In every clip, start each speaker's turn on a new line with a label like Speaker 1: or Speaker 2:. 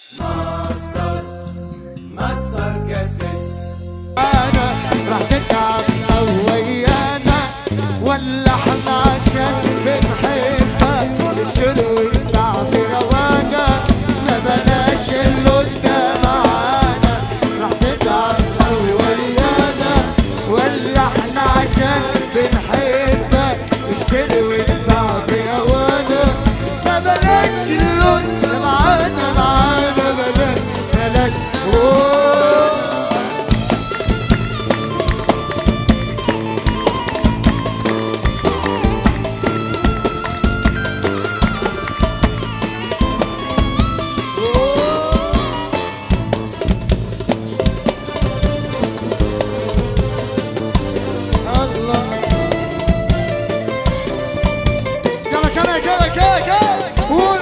Speaker 1: ماستر ماستر كاسيت
Speaker 2: انا راح تتعب او ويانا ولا احنا عشان بنحبك الشلو يطلع في روانا ما بلاش اللون ده معانا راح تتعب او ويانا ولا احنا عشان بنحبك الشلو يطلع في روانا ما بلاش اللون ده معانا معانا بلاش بلاش أوه. الله يلا كمان كمان كمان كمان قول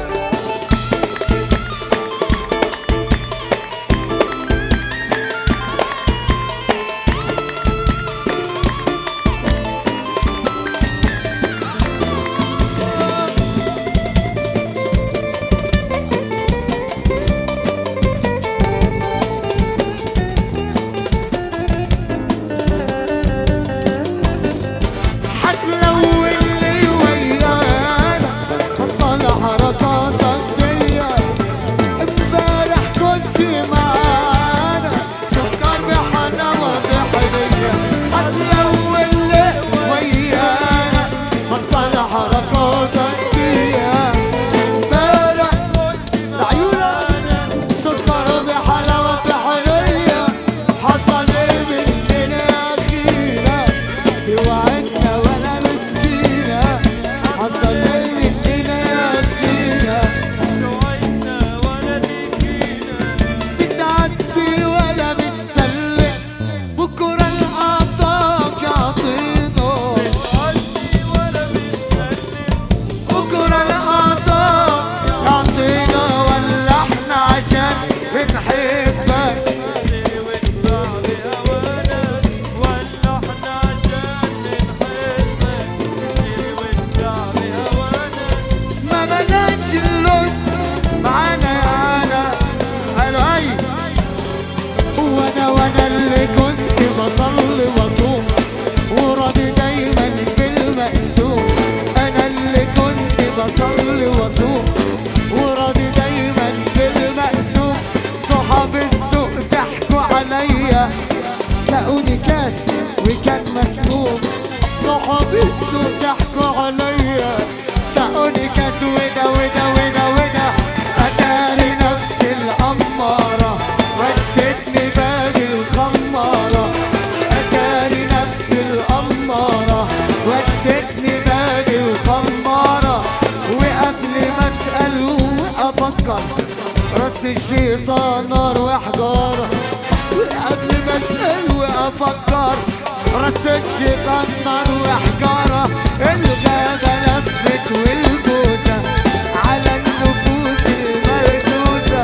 Speaker 2: حتلون لي ويانا بطل حركاتك دي امبارح كنت معانا سكر بحلاوة بحنية حتلون لي ويانا بطل حركاتك دي امبارح لعيونك سكر بحلاوة بحنية حصل ايه مننا اخيرا وعدنا ولا مدينا حصل ايه مننا يا اخينا بتعدي ولا بتسلم بكره العطاك يعطينا بكره العطاك يعطينا ولا احنا عشان بنحبك ما بلاش اللون معانا يا انا انا اي وانا وانا اللي كنت بصلي واصوم وراضي دايما بالمقسوم انا اللي كنت بصلي واصوم وراضي دايما بالمقسوم صحاب السوق ضحكوا عليا سقوني كاس وكان مسموم صحاب السوق ضحكوا عليا سقوني كاس ودا ودا ودا ودا اتاري نفس الأمارة ودتني باقي الخمارة اتاري نفس الأمارة ودتني باقي الخمارة وقبل ما اسأل وافكر راس الشيطان نار وحجارة قبل ما اسأل وافكر راس الشيطان نار وحجارة الغابة لفت والبوسة على النفوس المرزوزة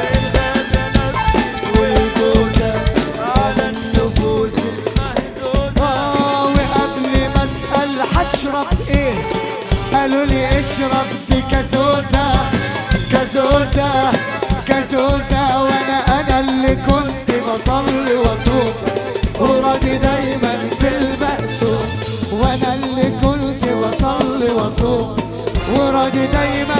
Speaker 2: والبوسة على النفوس آه وقبل ما اسأل هشرب ايه قالوا لي اشرب في كازوزة كازوزة كازوزة وانا انا اللي كنت بصلي واصوم وراضي دايما في المقسوم وانا اللي كنت بصلي واصوم وراضي دايما